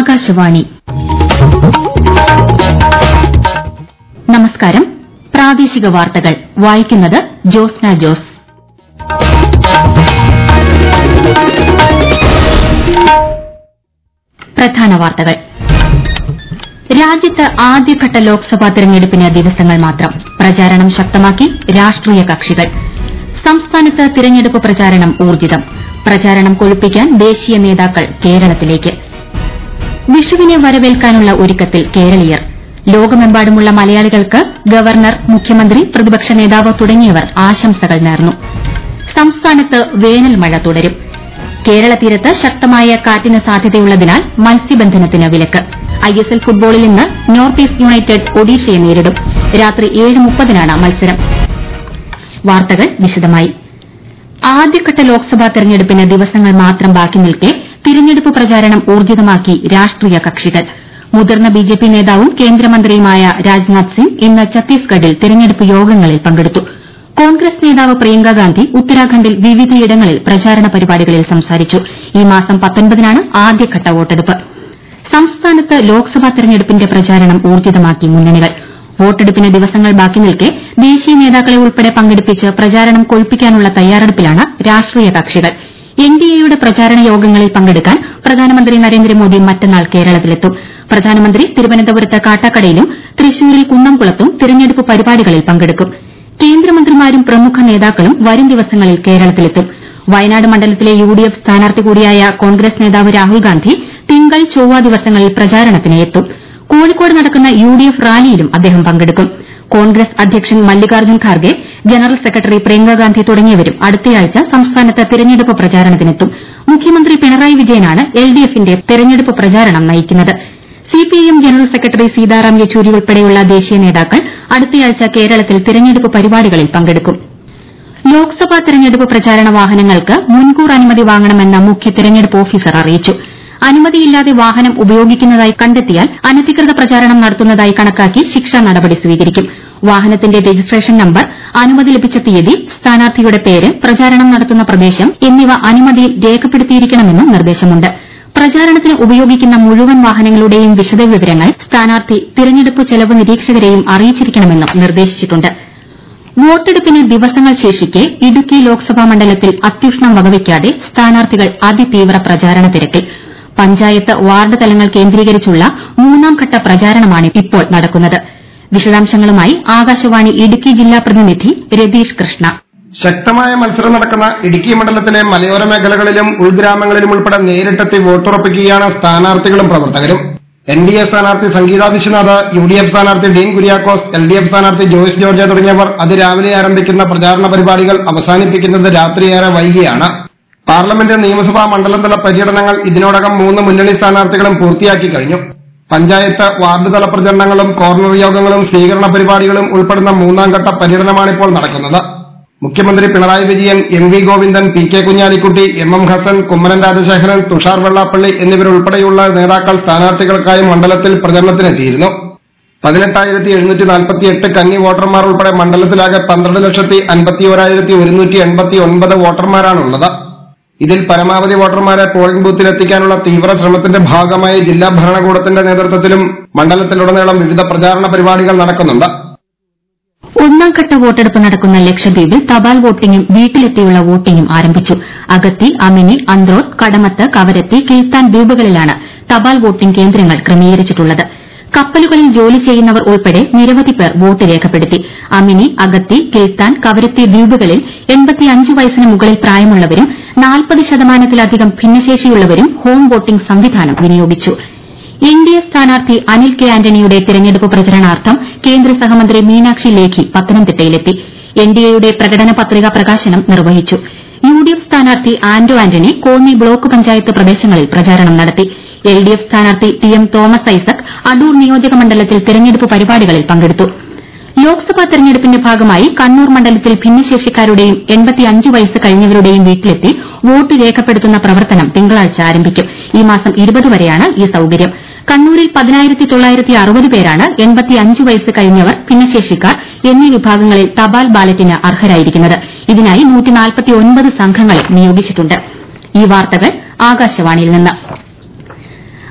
ആകാശവാണി നമസ്കാരം പ്രാദേശിക വാർത്തകൾ വായിക്കുന്നത് ജോസ്ന ജോസ് പ്രധാന വാർത്തകൾ രാജ്യത്ത് ആദ്യഘട്ട ലോക്സഭാ തെരഞ്ഞെടുപ്പിന് ദിവസങ്ങൾ മാത്രം പ്രചാരണം ശക്തമാക്കി രാഷ്ട്രീയ കക്ഷികൾ സംസ്ഥാനത്ത് തിരഞ്ഞെടുപ്പ് പ്രചാരണം ഊർജ്ജിതം പ്രചാരണം കൊഴുപ്പിക്കാൻ ദേശീയ നേതാക്കൾ കേരളത്തിലേക്ക് വിഷുവിനെ വരവേൽക്കാനുള്ള ഒരുക്കത്തിൽ കേരളീയർ ലോകമെമ്പാടുമുള്ള മലയാളികൾക്ക് ഗവർണർ മുഖ്യമന്ത്രി പ്രതിപക്ഷ നേതാവ് തുടങ്ങിയവർ ആശംസകൾ നേർന്നു സംസ്ഥാനത്ത് വേനൽ മഴ തുടരും കേരള തീരത്ത് ശക്തമായ കാറ്റിന് സാധ്യതയുള്ളതിനാൽ മത്സ്യബന്ധനത്തിന് വിലക്ക് ഐഎസ്എൽ ഫുട്ബോളിൽ ഇന്ന് നോർത്ത് ഈസ്റ്റ് യുണൈറ്റഡ് ഒഡീഷയെ നേരിടും രാത്രി ഏഴ് മുപ്പതിനാണ് മത്സരം വാർത്തകൾ വിശദമായി ആദ്യഘട്ട ലോക്സഭാ തെരഞ്ഞെടുപ്പിന് ദിവസങ്ങൾ മാത്രം ബാക്കി നിൽക്കെ തിരഞ്ഞെടുപ്പ് പ്രചാരണം ഊർജ്ജിതമാക്കി രാഷ്ട്രീയ കക്ഷികൾ മുതിർന്ന ബിജെപി നേതാവും കേന്ദ്രമന്ത്രിയുമായ രാജ്നാഥ് സിംഗ് ഇന്ന് ഛത്തീസ്ഗഡിൽ തെരഞ്ഞെടുപ്പ് യോഗങ്ങളിൽ പങ്കെടുത്തു കോൺഗ്രസ് നേതാവ് പ്രിയങ്കാഗാന്ധി ഉത്തരാഖണ്ഡിൽ വിവിധയിടങ്ങളിൽ പ്രചാരണ പരിപാടികളിൽ സംസാരിച്ചു ഈ മാസം പത്തൊൻപതിനാണ് ആദ്യഘട്ട വോട്ടെടുപ്പ് സംസ്ഥാനത്ത് ലോക്സഭാ തെരഞ്ഞെടുപ്പിന്റെ പ്രചാരണം ഊർജ്ജിതമാക്കി മുന്നണികൾ വോട്ടെടുപ്പിന് ദിവസങ്ങൾ ബാക്കി നിൽക്കെ ദേശീയ നേതാക്കളെ ഉൾപ്പെടെ പങ്കെടുപ്പിച്ച് പ്രചാരണം കൊഴുപ്പിക്കാനുള്ള തയ്യാറെടുപ്പിലാണ് രാഷ്ട്രീയ കക്ഷികൾ എൻഡിഎയുടെ പ്രചാരണ യോഗങ്ങളിൽ പങ്കെടുക്കാൻ പ്രധാനമന്ത്രി നരേന്ദ്രമോദി മറ്റന്നാൾ കേരളത്തിലെത്തും പ്രധാനമന്ത്രി തിരുവനന്തപുരത്ത് കാട്ടാക്കടയിലും തൃശൂരിൽ കുന്നംകുളത്തും തിരഞ്ഞെടുപ്പ് പരിപാടികളിൽ പങ്കെടുക്കും കേന്ദ്രമന്ത്രിമാരും പ്രമുഖ നേതാക്കളും വരും ദിവസങ്ങളിൽ കേരളത്തിലെത്തും വയനാട് മണ്ഡലത്തിലെ യുഡിഎഫ് സ്ഥാനാർത്ഥി കൂടിയായ കോൺഗ്രസ് നേതാവ് രാഹുൽ ഗാന്ധി തിങ്കൾ ചൊവ്വ ദിവസങ്ങളിൽ പ്രചാരണത്തിന് എത്തും കോഴിക്കോട് നടക്കുന്ന യുഡിഎഫ് റാലിയിലും അദ്ദേഹം പങ്കെടുക്കും കോൺഗ്രസ് അധ്യക്ഷൻ മല്ലികാർജ്ജുൻ ഖാർഗെ ജനറൽ സെക്രട്ടറി പ്രിയങ്കാഗാന്ധി തുടങ്ങിയവരും അടുത്തയാഴ്ച സംസ്ഥാനത്ത് തിരഞ്ഞെടുപ്പ് പ്രചാരണത്തിനെത്തും മുഖ്യമന്ത്രി പിണറായി വിജയനാണ് എൽഡിഎഫിന്റെ തെരഞ്ഞെടുപ്പ് പ്രചാരണം നയിക്കുന്നത് CPIM general secretary Sitaram Yechury ഉൾപ്പെടെയുള്ള ദേശീയ നേതാക്കൾ അടുത്തയാഴ്ച കേരളത്തിൽ തിരഞ്ഞെടുപ്പ് പരിപാടികളിൽ പങ്കെടുക്കും ലോക്സഭാ തെരഞ്ഞെടുപ്പ് പ്രചാരണ വാഹനങ്ങൾക്ക് മുൻകൂർ അനുമതി വാങ്ങണമെന്ന് മുഖ്യ തെരഞ്ഞെടുപ്പ് ഓഫീസർ അറിയിച്ചു അനുമതിയില്ലാതെ വാഹനം ഉപയോഗിക്കുന്നതായി കണ്ടെത്തിയാൽ അനധികൃത പ്രചാരണം നടത്തുന്നതായി കണക്കാക്കി ശിക്ഷാ നടപടി സ്വീകരിക്കും വാഹനത്തിന്റെ രജിസ്ട്രേഷൻ നമ്പർ അനുമതി ലഭിച്ച തീയതി സ്ഥാനാർത്ഥിയുടെ പേര് പ്രചാരണം നടത്തുന്ന പ്രദേശം എന്നിവ അനുമതിയിൽ രേഖപ്പെടുത്തിയിരിക്കണമെന്നും നിർദ്ദേശമുണ്ട് പ്രചാരണത്തിന് ഉപയോഗിക്കുന്ന മുഴുവൻ വാഹനങ്ങളുടെയും വിശദവിവരങ്ങൾ സ്ഥാനാർത്ഥി തിരഞ്ഞെടുപ്പ് ചെലവ് നിരീക്ഷകരെയും അറിയിച്ചിരിക്കണമെന്നും നിർദ്ദേശിച്ചിട്ടുണ്ട് വോട്ടെടുപ്പിന് ദിവസങ്ങൾ ശേഷിക്കെ ഇടുക്കി ലോക്സഭാ മണ്ഡലത്തിൽ അത്യുഷ്ണം വകവയ്ക്കാതെ സ്ഥാനാർത്ഥികൾ അതിതീവ്ര പ്രചാരണ തിരക്കിൽ പഞ്ചായത്ത് വാർഡ് തലങ്ങൾ കേന്ദ്രീകരിച്ചുള്ള മൂന്നാം ഘട്ട പ്രചാരണമാണ് ഇപ്പോൾ നടക്കുന്നത് വിശദാംശങ്ങളുമായി ആകാശവാണി ഇടുക്കി ജില്ലാ പ്രതിനിധി രതീഷ് കൃഷ്ണ ശക്തമായ മത്സരം നടക്കുന്ന ഇടുക്കി മണ്ഡലത്തിലെ മലയോര മേഖലകളിലും ഉൾഗ്രാമങ്ങളിലും ഉൾപ്പെടെ നേരിട്ടെത്തി വോട്ടുറപ്പിക്കുകയാണ് സ്ഥാനാർത്ഥികളും പ്രവർത്തകരും എൻ ഡി എ സ്ഥാനാർത്ഥി Sangeetha Viswanath U D F സ്ഥാനാർത്ഥി Dean Kuriakose L D F സ്ഥാനാർത്ഥി ജോയ്സ് ജോർജ് തുടങ്ങിയവർ അതിരാവിലെ ആരംഭിക്കുന്ന പ്രചാരണ പരിപാടികൾ അവസാനിപ്പിക്കുന്നത് രാത്രിയേറെ വൈകിയാണ് പാർലമെന്റ് നിയമസഭാ മണ്ഡലതല പര്യടനങ്ങൾ ഇതിനോടകം മൂന്ന് മുന്നണി സ്ഥാനാർത്ഥികളും പൂർത്തിയാക്കി കഴിഞ്ഞു പഞ്ചായത്ത് വാർഡ് തല പ്രചരണങ്ങളും കോർണർ യോഗങ്ങളും സ്വീകരണ പരിപാടികളും ഉൾപ്പെടുന്ന മൂന്നാം ഘട്ട പര്യടനമാണിപ്പോൾ നടക്കുന്നത് മുഖ്യമന്ത്രി Pinarayi Vijayan M V Govindan P K Kunhalikutty M M Hassan Kummanam Rajasekharan Tushar Vellappally എന്നിവരുൾപ്പെടെയുള്ള നേതാക്കൾ സ്ഥാനാർത്ഥികൾക്കായി മണ്ഡലത്തിൽ പ്രചരണത്തിനെത്തിയിരുന്നു പതിനെട്ടായിരത്തി എഴുന്നൂറ്റി നാൽപ്പത്തി എട്ട് കന്നി വോട്ടർമാർ ഉൾപ്പെടെ മണ്ഡലത്തിലാകെ പന്ത്രണ്ട് ലക്ഷത്തി അൻപത്തി ഒരായിരത്തി ഒരുന്നൂറ്റി എൺപത്തി ഒൻപത് വോട്ടർമാരാണുള്ളത് ഇതിൽ പരമാവധി വോട്ടർമാരെ പോളിംഗ് ബൂത്തിലെത്തിക്കാനുള്ള തീവ്ര ശ്രമത്തിന്റെ ഭാഗമായി ജില്ലാ ഭരണകൂടത്തിന്റെ നേതൃത്വത്തിലും മണ്ഡലത്തിലുടനീളം വിവിധ പ്രചാരണ പരിപാടികൾ നടക്കുന്നുണ്ട് ഒന്നാം ഘട്ട വോട്ടെടുപ്പ് നടക്കുന്ന ലക്ഷദ്വീപിൽ തപാൽ വോട്ടിംഗും വീട്ടിലെത്തിയുള്ള വോട്ടിംഗും ആരംഭിച്ചു അഗത്തി അമിനി അന്ത്രോത്ത് കടമത്ത് കവരത്തി കിൽത്താൻ ദ്വീപുകളിലാണ് തപാൽ വോട്ടിംഗ് കേന്ദ്രങ്ങൾ ക്രമീകരിച്ചിട്ടുള്ളത് കപ്പലുകളിൽ ജോലി ചെയ്യുന്നവർ ഉൾപ്പെടെ നിരവധി പേർ വോട്ട് രേഖപ്പെടുത്തി അമിനി അഗത്തി കിൽത്താൻ കവരത്തി ദ്വീപുകളിൽ വയസ്സിന് മുകളിൽ പ്രായമുള്ളവരും നാൽപ്പത് ശതമാനത്തിലധികം ഭിന്നശേഷിയുള്ളവരും ഹോം വോട്ടിംഗ് സംവിധാനം വിനിയോഗിച്ചു എൻ ഡി എ സ്ഥാനാർത്ഥി അനിൽ കെ ആന്റണിയുടെ തിരഞ്ഞെടുപ്പ് പ്രചരണാർത്ഥം കേന്ദ്ര സഹമന്ത്രി മീനാക്ഷി ലേഖി പത്തനംതിട്ടയിലെത്തി എൻ ഡി എയുടെ പ്രകടന പത്രിക പ്രകാശനം നിർവഹിച്ചു യു ഡി എഫ് സ്ഥാനാർത്ഥി ആന്റോ ആന്റണി കോന്നി ബ്ലോക്ക് പഞ്ചായത്ത് പ്രദേശങ്ങളിൽ പ്രചാരണം നടത്തി എൽ ഡി എഫ് സ്ഥാനാർത്ഥി ടി എം തോമസ് ഐസക് അടൂർ നിയോജക മണ്ഡലത്തിൽ തെരഞ്ഞെടുപ്പ് പരിപാടികളിൽ പങ്കെടുത്തു ലോക്സഭാ തെരഞ്ഞെടുപ്പിന്റെ ഭാഗമായി കണ്ണൂർ മണ്ഡലത്തിൽ ഭിന്നശേഷിക്കാരുടെയും വയസ്സ് കഴിഞ്ഞവരുടെയും വീട്ടിലെത്തി വോട്ട് രേഖപ്പെടുത്തുന്ന പ്രവർത്തനം തിങ്കളാഴ്ച ആരംഭിക്കും ഈ മാസം വരെയാണ് ഈ സൌകര്യം കണ്ണൂരിൽ പതിനായിരത്തി തൊള്ളായിരത്തി അറുപത് പേരാണ് എൺപത്തിയഞ്ച് വയസ്സ് കഴിഞ്ഞവർ ഭിന്നശേഷിക്കാർ എന്നീ വിഭാഗങ്ങളിൽ തപാൽ ബാലറ്റിന് അർഹരായിരിക്കുന്നത് ഇതിനായി സംഘങ്ങളെ നിയോഗിച്ചിട്ടുണ്ട് ഈ വാർത്തകൾ ആകാശവാണിയിൽ നിന്ന്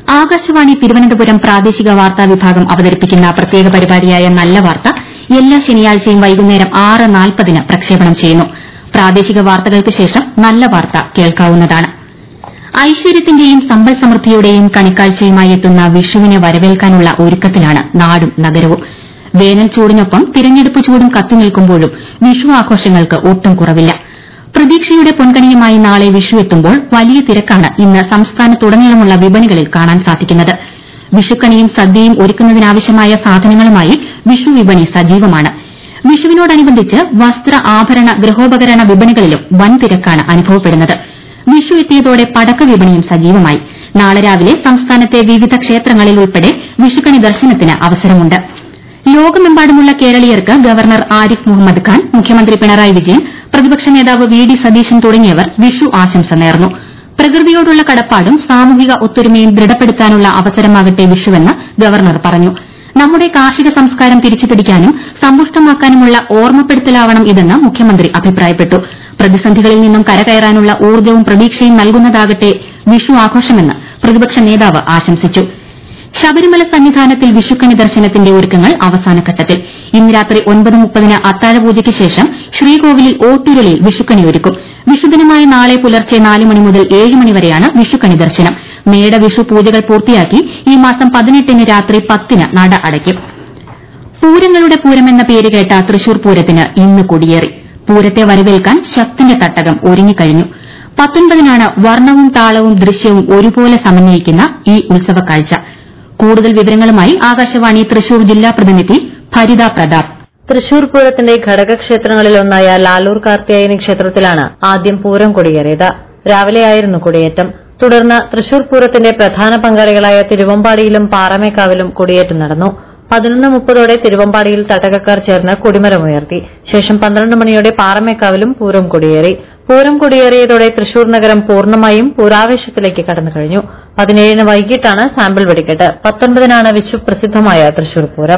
ആകാശവാണി തിരുവനന്തപുരം പ്രാദേശിക വാർത്താ വിഭാഗം അവതരിപ്പിക്കുന്ന പ്രത്യേക പരിപാടിയായ നല്ല വാർത്ത എല്ലാ ശനിയാഴ്ചയും വൈകുന്നേരം ആറ് നാൽപ്പതിന് പ്രക്ഷേപണം ചെയ്യുന്നു പ്രാദേശിക വാർത്തകൾക്ക് ശേഷം നല്ല വാർത്ത കേൾക്കാവുന്നതാണ് ഐശ്വര്യത്തിന്റെയും സമ്പൽ സമൃദ്ധിയുടെയും കണിക്കാഴ്ചയുമായി എത്തുന്ന വിഷുവിനെ വരവേൽക്കാനുള്ള ഒരുക്കത്തിലാണ് നാടും നഗരവും വേനൽ ചൂടിനൊപ്പം തിരഞ്ഞെടുപ്പ് ചൂടും കത്തിനിൽക്കുമ്പോഴും വിഷു ആഘോഷങ്ങൾക്ക് ഒട്ടും കുറവില്ല പ്രതീക്ഷയുടെ പൊൻകണിയുമായി നാളെ വിഷു എത്തുമ്പോൾ വലിയ തിരക്കാണ് ഇന്ന് സംസ്ഥാനത്തുടനീളമുള്ള വിപണികളിൽ കാണാൻ സാധിക്കുന്നത് വിഷുക്കണിയും സദ്യയും ഒരുക്കുന്നതിനാവശ്യമായ സാധനങ്ങളുമായി വിഷു വിപണി സജീവമാണ് വിഷുവിനോടനുബന്ധിച്ച് വസ്ത്ര ആഭരണ ഗൃഹോപകരണ വിപണികളിലും വൻ തിരക്കാണ് അനുഭവപ്പെടുന്നത് വിഷു എത്തിയതോടെ പടക്ക വിപണിയും സജീവമായി നാളെ രാവിലെ സംസ്ഥാനത്തെ വിവിധ ക്ഷേത്രങ്ങളിൽ ഉൾപ്പെടെ വിഷുക്കണി ദർശനത്തിന് അവസരമുണ്ട് ലോകമെമ്പാടുമുള്ള കേരളീയർക്ക് ഗവർണർ ആരിഫ് മുഹമ്മദ് ഖാൻ മുഖ്യമന്ത്രി പിണറായി വിജയൻ പ്രതിപക്ഷ നേതാവ് വി ഡി സതീശൻ തുടങ്ങിയവർ വിഷു ആശംസ നേർന്നു പ്രകൃതിയോടുള്ള കടപ്പാടും സാമൂഹിക ഒത്തൊരുമയും ദൃഢപ്പെടുത്താനുള്ള അവസരമാകട്ടെ വിഷുവെന്ന് ഗവർണർ പറഞ്ഞു നമ്മുടെ കാർഷിക സംസ്കാരം തിരിച്ചുപിടിക്കാനും സമ്പുഷ്ടമാക്കാനുമുള്ള ഓർമ്മപ്പെടുത്തലാവണം ഇതെന്ന് മുഖ്യമന്ത്രി അഭിപ്രായപ്പെട്ടു പ്രതിസന്ധികളിൽ നിന്നും കരകയറാനുള്ള ഊർജ്ജവും പ്രതീക്ഷയും നൽകുന്നതാകട്ടെ വിഷു ആഘോഷമെന്ന് പ്രതിപക്ഷ നേതാവ് ആശംസിച്ചു ശബരിമല സന്നിധാനത്തിൽ വിഷുക്കണി ദർശനത്തിന്റെ ഒരുക്കങ്ങൾ അവസാനഘട്ടത്തിൽ ഇന്ന് രാത്രി ഒൻപത് മുപ്പതിന് അത്താഴപൂജയ്ക്ക് ശേഷം ശ്രീകോവിലിൽ ഓട്ടുരുളിൽ വിഷുക്കണി ഒരുക്കും വിഷുദിനമായ നാളെ പുലർച്ചെ നാല് മണി മുതൽ ഏഴ് മണി വരെയാണ് വിഷുക്കണി ദർശനം മേട വിഷു പൂജകൾ പൂർത്തിയാക്കി ഈ മാസം പതിനെട്ടിന് രാത്രി പത്തിന് നട അടയ്ക്കും പൂരങ്ങളുടെ പൂരമെന്ന പേര് കേട്ട തൃശൂർ പൂരത്തിന് ഇന്ന് കൊടിയേറി പൂരത്തെ വരവേൽക്കാൻ ശക്തിന്റെ തട്ടകം ഒരുങ്ങിക്കഴിഞ്ഞു പത്തൊൻപതിനാണ് വർണ്ണവും താളവും ദൃശ്യവും ഒരുപോലെ സമന്വയിക്കുന്ന ഈ ഉത്സവക്കാഴ്ച കൂടുതൽ വിവരങ്ങളുമായി ആകാശവാണി തൃശൂർ ജില്ലാ പ്രതിനിധി ഭരിത പ്രതാപ് തൃശൂർ പൂരത്തിന്റെ ഘടകക്ഷേത്രങ്ങളിലൊന്നായ ലാലൂർ കാർത്തിയായനി ക്ഷേത്രത്തിലാണ് ആദ്യം പൂരം കൊടിയേറിയത് രാവിലെയായിരുന്നു കൊടിയേറ്റം തുടർന്ന് തൃശൂർ പൂരത്തിന്റെ പ്രധാന പങ്കാളികളായ തിരുവമ്പാടിയിലും പാറമേക്കാവിലും കൊടിയേറ്റം നടന്നു പതിനൊന്ന് മുപ്പതോടെ തിരുവമ്പാടിയിൽ തട്ടകക്കാർ ചേർന്ന് കൊടിമരമുയർത്തി ശേഷം പന്ത്രണ്ട് മണിയോടെ പാറമേക്കാവിലും പൂരം കൊടിയേറി പൂരം കൊടിയേറിയതോടെ തൃശൂർ നഗരം പൂർണ്ണമായും പൂരാവേശത്തിലേക്ക് കടന്നു കഴിഞ്ഞു പതിനേഴിന് വൈകിട്ടാണ് സാമ്പിൾ വെടിക്കെട്ട് പത്തൊൻപതിനാണ് വിശ്വപ്രസിദ്ധമായ തൃശൂർ പൂരം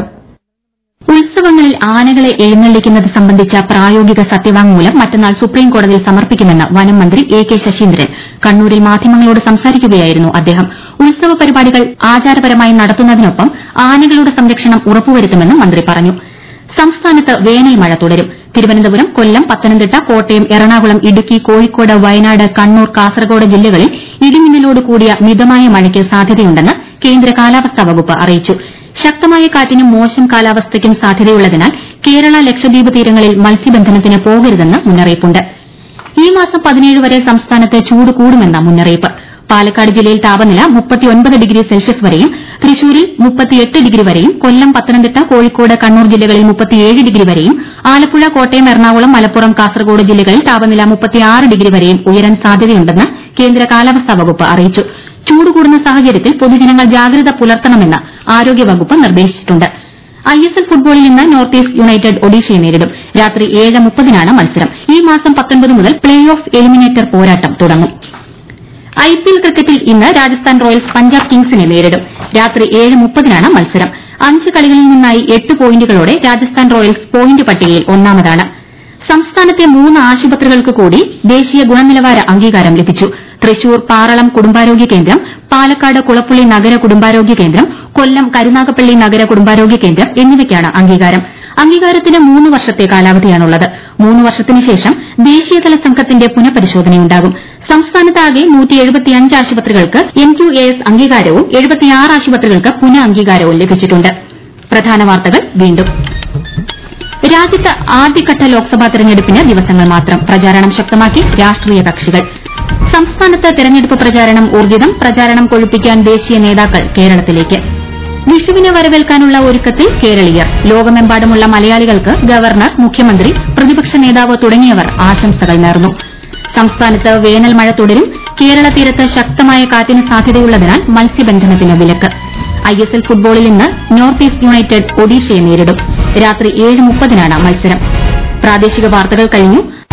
ഉത്സവങ്ങളിൽ ആനകളെ എഴുന്നള്ളിക്കുന്നത് സംബന്ധിച്ച പ്രായോഗിക സത്യവാങ്മൂലം മറ്റന്നാൾ സുപ്രീം കോടതിയിൽ സമർപ്പിക്കുമെന്ന് വനം മന്ത്രി എ കെ ശശീന്ദ്രൻ കണ്ണൂരിൽ മാധ്യമങ്ങളോട് സംസാരിക്കുകയായിരുന്നു അദ്ദേഹം ഉത്സവ പരിപാടികൾ ആചാരപരമായി നടത്തുന്നതിനൊപ്പം ആനകളുടെ സംരക്ഷണം ഉറപ്പുവരുത്തുമെന്നും മന്ത്രി പറഞ്ഞു സംസ്ഥാനത്ത് വേനൽ മഴ തുടരും തിരുവനന്തപുരം കൊല്ലം പത്തനംതിട്ട കോട്ടയം എറണാകുളം ഇടുക്കി കോഴിക്കോട് വയനാട് കണ്ണൂർ കാസർഗോഡ് ജില്ലകളിൽ ഇടിമിന്നലോട് കൂടിയ മിതമായ മഴയ്ക്ക് സാധ്യതയുണ്ടെന്ന് കേന്ദ്ര കാലാവസ്ഥാ വകുപ്പ് അറിയിച്ചു ശക്തമായ കാറ്റിനും മോശം കാലാവസ്ഥയ്ക്കും സാധ്യതയുള്ളതിനാൽ കേരള ലക്ഷദ്വീപ് തീരങ്ങളിൽ മത്സ്യബന്ധനത്തിന് പോകരുതെന്ന് മുന്നറിയിപ്പുണ്ട് ഈ മാസം പതിനേഴ് വരെ സംസ്ഥാനത്ത് ചൂട് കൂടുമെന്ന മുന്നറിയിപ്പ് പാലക്കാട് ജില്ലയിൽ താപനില മുപ്പത്തിയൊൻപത് ഡിഗ്രി സെൽഷ്യസ് വരെയും തൃശൂരിൽ മുപ്പത്തിയെട്ട് ഡിഗ്രി വരെയും കൊല്ലം പത്തനംതിട്ട കോഴിക്കോട് കണ്ണൂർ ജില്ലകളിൽ മുപ്പത്തിയേഴ് ഡിഗ്രി വരെയും ആലപ്പുഴ കോട്ടയം എറണാകുളം മലപ്പുറം കാസർഗോഡ് ജില്ലകളിൽ താപനില മുപ്പത്തിയാറ് ഡിഗ്രി വരെയും ഉയരാൻ സാധ്യതയുണ്ടെന്ന് കേന്ദ്ര കാലാവസ്ഥാ വകുപ്പ് അറിയിച്ചു ചൂട് കൂടുന്ന സാഹചര്യത്തിൽ പൊതുജനങ്ങൾ ജാഗ്രത പുലർത്തണമെന്ന് ആരോഗ്യവകുപ്പ് നിർദ്ദേശിച്ചിട്ടുണ്ട് ഐഎസ്എൽ ഫുട്ബോളിൽ ഇന്ന് നോർത്ത് ഈസ്റ്റ് യുണൈറ്റഡ് ഒഡീഷയെ നേരിടും രാത്രി ഏഴ് മുപ്പതിനാണ് മത്സരം ഈ മാസം പത്തൊൻപത് മുതൽ പ്ലേ ഓഫ് എലിമിനേറ്റർ പോരാട്ടം തുടങ്ങും ഐപിഎൽ ക്രിക്കറ്റിൽ ഇന്ന് രാജസ്ഥാൻ റോയൽസ് പഞ്ചാബ് കിങ്സിനെ നേരിടും രാത്രി ഏഴ് മുപ്പതിനാണ് മത്സരം അഞ്ച് കളികളിൽ നിന്നായി എട്ട് പോയിന്റുകളോടെ രാജസ്ഥാൻ റോയൽസ് പോയിന്റ് പട്ടികയിൽ ഒന്നാമതാണ് സംസ്ഥാനത്തെ മൂന്ന് ആശുപത്രികൾക്ക് കൂടി ദേശീയ ഗുണനിലവാര അംഗീകാരം ലഭിച്ചു തൃശൂർ പാറളം കുടുംബാരോഗ്യ കേന്ദ്രം പാലക്കാട് കുളപ്പുള്ളി നഗര കുടുംബാരോഗ്യ കേന്ദ്രം കൊല്ലം കരുനാഗപ്പള്ളി നഗര കുടുംബാരോഗ്യ കേന്ദ്രം എന്നിവയ്ക്കാണ് അംഗീകാരം അംഗീകാരത്തിന് മൂന്ന് വർഷത്തെ കാലാവധിയാണുള്ളത് മൂന്ന് വർഷത്തിന് ശേഷം ദേശീയതല സംഘത്തിന്റെ പുനഃപരിശോധനയുണ്ടാകും സംസ്ഥാനത്താകെ ആശുപത്രികൾക്ക് എം ക്യു എ എസ് അംഗീകാരവും ആശുപത്രികൾക്ക് പുനഃ അംഗീകാരവും ലഭിച്ചിട്ടുണ്ട് പ്രധാന വാർത്തകൾ വീണ്ടും രാജ്യത്ത് ആദ്യഘട്ട ലോക്സഭാ തെരഞ്ഞെടുപ്പിന് ദിവസങ്ങൾ മാത്രം പ്രചാരണം ശക്തമാക്കി രാഷ്ട്രീയ കക്ഷികൾ സംസ്ഥാനത്ത് തെരഞ്ഞെടുപ്പ് പ്രചാരണം ഊർജ്ജിതം പ്രചാരണം കൊഴുപ്പിക്കാൻ ദേശീയ നേതാക്കൾ കേരളത്തിലേക്ക് വിഷുവിനെ വരവേൽക്കാനുള്ള ഒരുക്കത്തിൽ കേരളീയർ ലോകമെമ്പാടുമുള്ള മലയാളികൾക്ക് ഗവർണർ മുഖ്യമന്ത്രി പ്രതിപക്ഷ നേതാവ് തുടങ്ങിയവർ ആശംസകൾ നേർന്നു സംസ്ഥാനത്ത് വേനൽ മഴ തുടരും കേരള തീരത്ത് ശക്തമായ കാറ്റിന് സാധ്യതയുള്ളതിനാൽ മത്സ്യബന്ധനത്തിന് വിലക്ക് ഐഎസ്എൽ ഫുട്ബോളിൽ ഇന്ന് നോർത്ത് ഈസ്റ്റ് യുണൈറ്റഡ് ഒഡീഷയെ നേരിടും രാത്രി ഏഴ് മുപ്പതിനാണ് മത്സരം പ്രാദേശിക വാർത്തകൾ കഴിഞ്ഞു